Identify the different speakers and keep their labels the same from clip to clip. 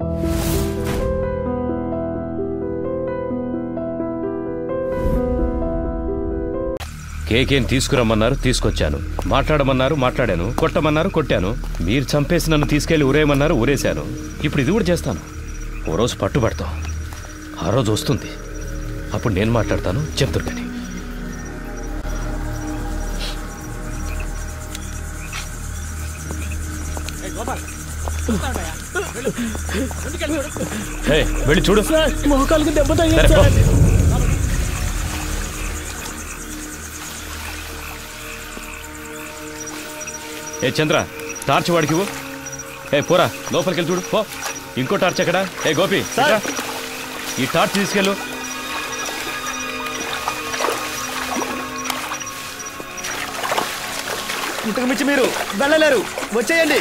Speaker 1: కేకేం తీసుకురమ్మన్నారు తీసుకొచ్చాను మాట్లాడమన్నారు మాట్లాడాను కొట్టమన్నారు కొట్టాను మీరు చంపేసి నన్ను తీసుకెళ్లి ఊరేయమన్నారు ఊరేశాను ఇప్పుడు ఇది కూడా చేస్తాను ఓ రోజు పట్టుబడతాం ఆ రోజు వస్తుంది అప్పుడు నేను మాట్లాడతాను చెప్తురు కానీ హే, వెళ్ళి చూడు
Speaker 2: మోకాలకు దెబ్బ
Speaker 1: సరే,
Speaker 2: తగిలింది
Speaker 1: పో.
Speaker 2: సార్
Speaker 1: ఏ చంద్ర టార్చ్ వాడికి ఇవ్వు ఏ పోరా లోపలికి వెళ్ళి చూడు పో ఇంకో టార్చ్ ఎక్కడ ఏ గోపి ఇట్రా. ఈ టార్చ్ తీసుకెళ్ళు
Speaker 3: ఇంతకు మించి మీరు వెళ్ళలేరు వచ్చేయండి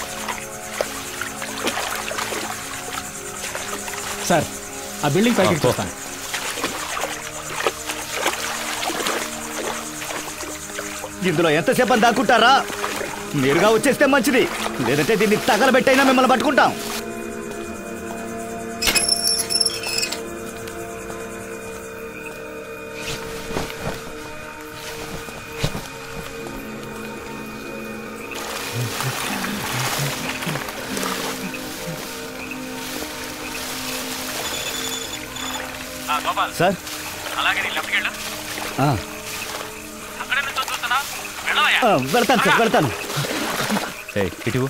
Speaker 2: సార్ ఆ బిల్డింగ్ పైకి
Speaker 1: ఆ, పో.
Speaker 2: చూస్తాను
Speaker 3: ఇందులో ఎంతసేపు అని దాక్కుంటారా మీరుగా వచ్చేస్తే మంచిది లేదంటే దీన్ని తగలబెట్టైనా మిమ్మల్ని పట్టుకుంటాం సార్ ఆ. ఆ, వెళ్తాను సార్ వెళ్తాను
Speaker 1: ఏ ఇటు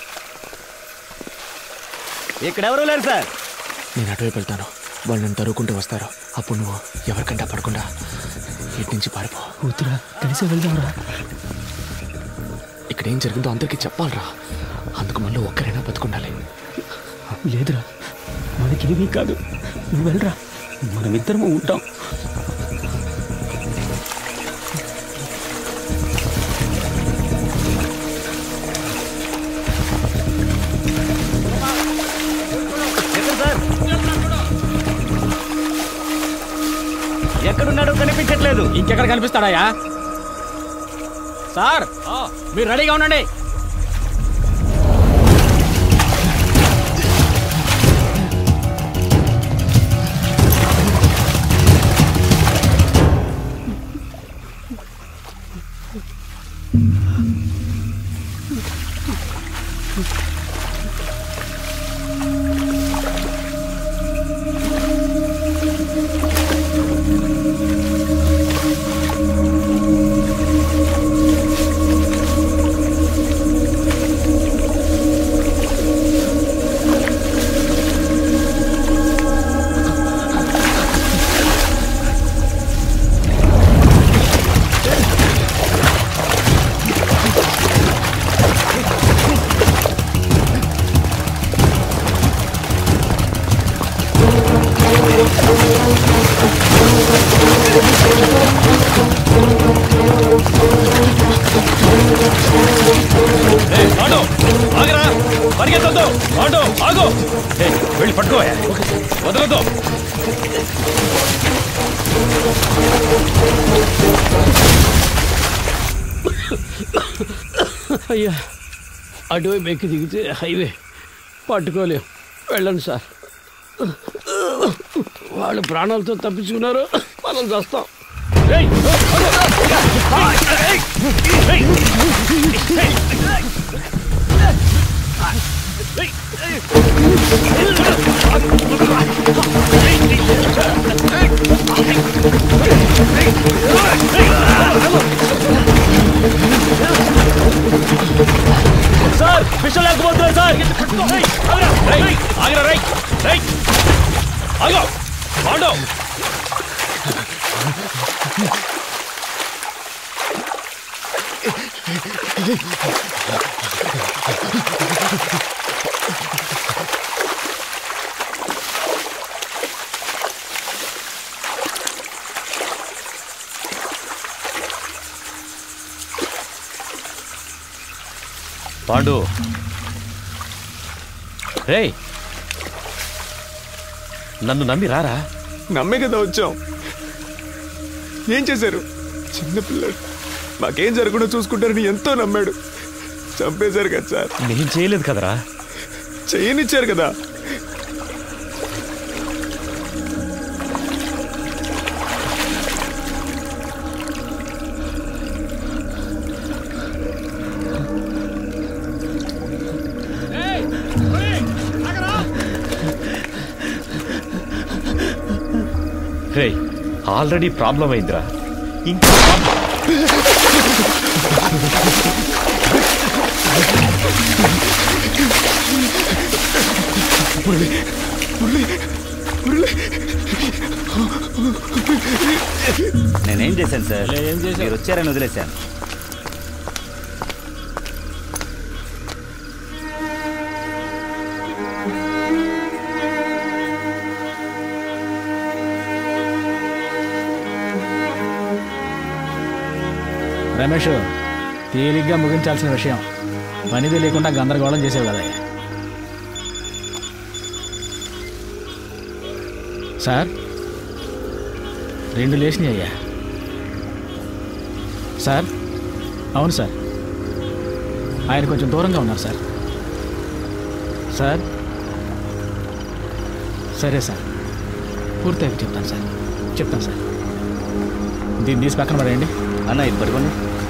Speaker 3: ఇక్కడ ఎవరు లేరు సార్
Speaker 2: నేను అటువైపు వెళ్తాను వాళ్ళు నన్ను తరువుకుంటూ వస్తారు అప్పుడు నువ్వు ఎవరికంటా పడకుండా ఇటు నుంచి పారిపో వద్దురా కలిసి వెళ్దాంరా ఇక్కడ ఏం జరిగిందో అందరికీ చెప్పాలరా అందుకు మళ్ళీ ఒక్కరైనా బతుకుండాలి లేదురా మనకి కాదు నువ్వు వెళ్ళరా మనమిద్దరము ఉంటాం
Speaker 3: ఎక్కడ సార్ ఎక్కడున్నాడో కనిపించట్లేదు
Speaker 2: ఇంకెక్కడ కనిపిస్తాడాయా సార్ మీరు రెడీగా ఉండండి
Speaker 1: ఏ, ఆటో ఆగరా పరిగెత్తొద్దు ఆటో ఆగు ఏ, వెళ్ళి పట్టుకో వదలొద్దు
Speaker 4: అయ్యా అటువైపు ఎక్కి దిగితే హైవే పట్టుకోలేం వెళ్ళండి సార్ వాళ్ళు ప్రాణాలతో తప్పించుకున్నారు మనం చేస్తాం
Speaker 1: సార్ విషయం లేకపోతున్నారు సార్ రేయ్, ఆగరా రై రై ఆగో ఆటో పాండు రేయ్ నన్ను నమ్మి రారా
Speaker 5: నమ్మే కదా వచ్చాం ఏం చేశారు చిన్నపిల్లడు మాకేం జరగకుండా చూసుకుంటారని ఎంతో నమ్మాడు చంపేశారు కదా సార్
Speaker 1: నేను చేయలేదు కదరా
Speaker 5: చేయనిచ్చారు కదా
Speaker 1: రే ఆల్రెడీ ప్రాబ్లం అయిందిరా ఇంకా ప్రాబ్లం
Speaker 3: నేనేం చేశాను సార్ మీరు వచ్చారని వదిలేశాను
Speaker 6: రమేష్ తేలిగ్గా ముగించాల్సిన విషయం పనిది లేకుండా గందరగోళం చేసేవి కదా సార్ రెండు లేచినాయి అయ్యా సార్ అవును సార్ ఆయన కొంచెం దూరంగా ఉన్నారు సార్ సార్ సరే సార్ పూర్తయి చెప్తాను సార్ చెప్తాను సార్ దీన్ని తీసి పక్కన పడేయండి
Speaker 3: అన్న ఇది పట్టుకోండి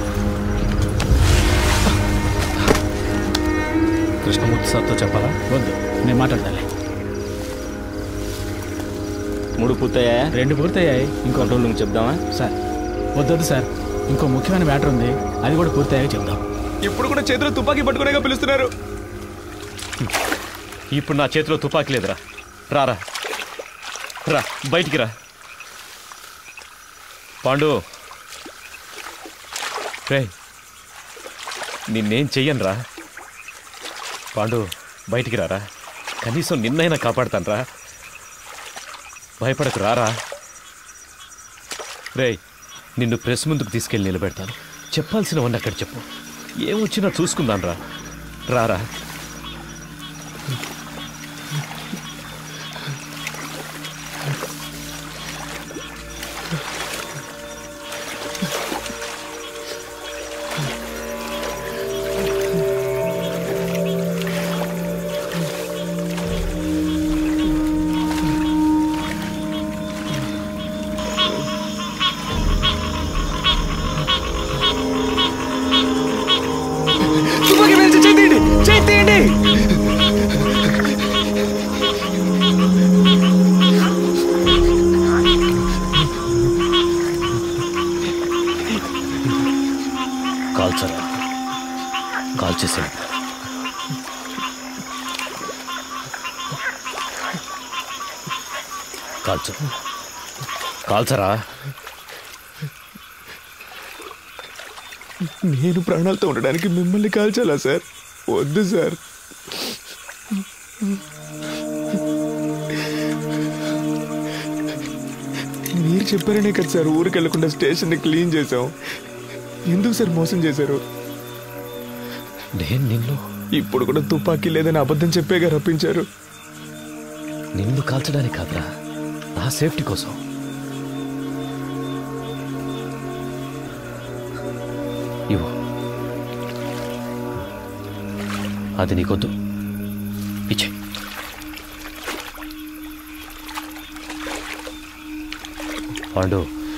Speaker 2: కృష్ణమూర్తి సార్తో చెప్పాలా
Speaker 6: వద్దు నేను మాట్లాడాలి
Speaker 3: మూడు పూర్తయ్యా
Speaker 6: రెండు పూర్తయ్యాయి ఇంకో
Speaker 3: కంట్రోల్ రూమ్ చెప్దామా
Speaker 6: సార్ వద్దొద్దు సార్ ఇంకో ముఖ్యమైన మ్యాటర్ ఉంది అది కూడా పూర్తయ్యాక చెప్దాం
Speaker 5: ఇప్పుడు కూడా చేతిలో తుపాకీ పట్టుకునేగా పిలుస్తున్నారు
Speaker 1: ఇప్పుడు నా చేతిలో తుపాకీ లేదురా రారా రా బయటికి రా పాండు రే నిన్నేం చెయ్యను రా పాండు బయటికి రారా కనీసం నిన్నైనా కాపాడతాను రా భయపడకు రారా రే నిన్ను ప్రెస్ ముందుకు తీసుకెళ్ళి నిలబెడతాను చెప్పాల్సినవన్నీ అక్కడ చెప్పు ఏమొచ్చినా చూసుకుందాం రా రారా
Speaker 5: తుపాకీ వేసి చేయండి చేయండి
Speaker 1: కాల్చరా కాల్చేసాడు కాల్చు కాల్చరా
Speaker 5: నేను ప్రాణాలతో ఉండడానికి మిమ్మల్ని కాల్చాలా సార్ వద్దు సార్ మీరు చెప్పారనే కదా సార్ ఊరికి వెళ్లకుండా స్టేషన్ని క్లీన్ చేసాం ఎందుకు సార్ మోసం చేశారు
Speaker 1: నేను నిన్ను
Speaker 5: ఇప్పుడు కూడా తుపాకీ లేదని అబద్ధం చెప్పేగా రప్పించారు
Speaker 1: నిన్ను కాల్చడానికి కాదురా నా సేఫ్టీ కోసం ఇవ్వు అది నీకొద్దు ఇచ్చే పాండు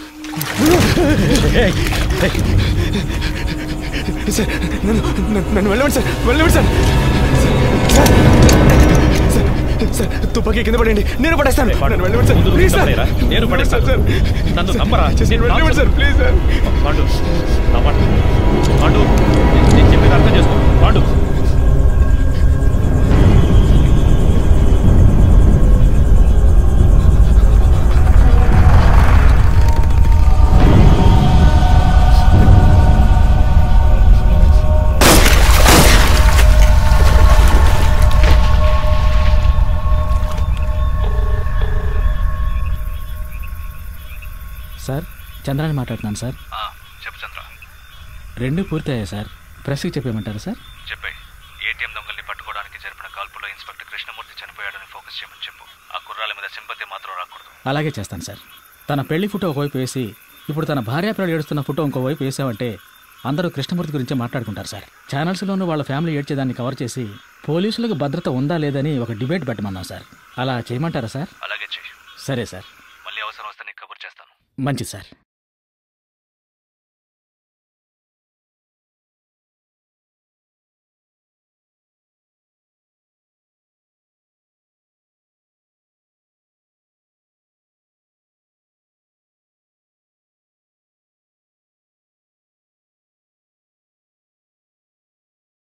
Speaker 5: సార్ నన్ను నన్ను- నన్ను వెళ్ళండి సార్ వెళ్ళండి సార్ సార్, సార్, సార్ తుపాకీ కింద పడండి నేను పడేస్తాను నన్ను వెళ్ళండి సార్
Speaker 1: ముందు
Speaker 5: ప్లీజ్ సార్
Speaker 1: పడేయరా? నేను పడేస్తాను.
Speaker 5: సార్
Speaker 1: నన్ను
Speaker 5: సార్,
Speaker 1: నమ్మరా?
Speaker 5: సార్,
Speaker 1: నేను
Speaker 5: వెళ్ళండి సార్ ప్లీజ్ సార్
Speaker 1: పాండు నా మాట పాండు నేను- నేను చెప్పేది అర్థం చేసుకో పాండు
Speaker 6: సార్ చంద్రాన్ని మాట్లాడుతున్నాను సార్
Speaker 7: చెప్పు చంద్ర
Speaker 6: రెండు పూర్తయ్యాయి సార్ ప్రెస్కి చెప్పేయమంటారా సార్
Speaker 7: చెప్పే ఏటీఎం దొంగల్ని పట్టుకోవడానికి జరిపిన కాల్పులో ఇన్స్పెక్టర్ కృష్ణమూర్తి చనిపోయాడని ఫోకస్ చేయమని చెప్పు ఆ కుర్రాల మీద సింపతి మాత్రం రాకూడదు
Speaker 6: అలాగే చేస్తాను సార్ తన పెళ్లి ఫోటో ఒకవైపు వేసి ఇప్పుడు తన భార్యాపిల్లలు ఏడుస్తున్న ఫోటో ఇంకోవైపు వేసామంటే అందరూ కృష్ణమూర్తి గురించి మాట్లాడుకుంటారు సార్ ఛానల్స్లోనూ వాళ్ళ ఫ్యామిలీ ఏడ్చేదాన్ని కవర్ చేసి పోలీసులకు భద్రత ఉందా లేదని ఒక డిబేట్ పెట్టమన్నాం సార్ అలా చేయమంటారా సార్
Speaker 7: అలాగే చెయ్యి
Speaker 6: సరే సార్
Speaker 7: మళ్ళీ అవసరం వస్తే నీకు కబుర్ చేస్తాను
Speaker 6: మంచిది సార్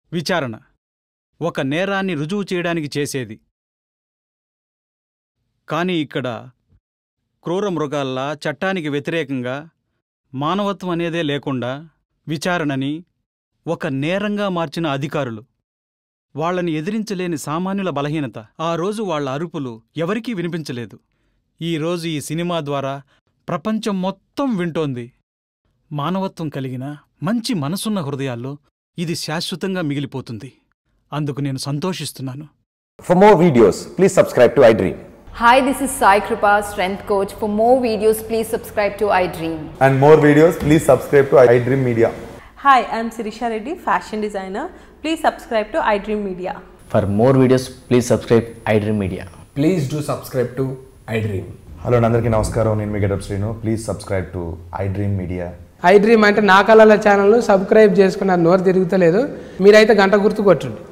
Speaker 8: విచారణ ఒక నేరాన్ని రుజువు చేయడానికి చేసేది కానీ ఇక్కడ క్రూర మృగాల్లా చట్టానికి వ్యతిరేకంగా మానవత్వం అనేదే లేకుండా విచారణని ఒక నేరంగా మార్చిన అధికారులు వాళ్ళని ఎదిరించలేని సామాన్యుల బలహీనత ఆ రోజు వాళ్ళ అరుపులు ఎవరికీ వినిపించలేదు ఈ రోజు ఈ సినిమా ద్వారా ప్రపంచం మొత్తం వింటోంది మానవత్వం కలిగిన మంచి మనసున్న హృదయాల్లో ఇది శాశ్వతంగా మిగిలిపోతుంది అందుకు నేను సంతోషిస్తున్నాను
Speaker 9: For more videos, please subscribe to iDream.
Speaker 10: Hi, this is Sai Kripa, strength coach. For more videos, please subscribe to iDream.
Speaker 11: And more videos, please subscribe to iDream Media.
Speaker 12: Hi, I'm Sirisha Reddy, fashion designer. Please subscribe to iDream Media.
Speaker 13: For more videos, please subscribe iDream Media.
Speaker 14: Please do subscribe to iDream.
Speaker 11: Hello అందరికీ నమస్కారం నేను మీ getup Srinu please subscribe to iDream media
Speaker 15: iDream అంటే నా కళల ఛానల్ను subscribe చేసుకున్న నోరు తిరుగుతలేదు మీరైతే గంట గుర్తు కొట్టండి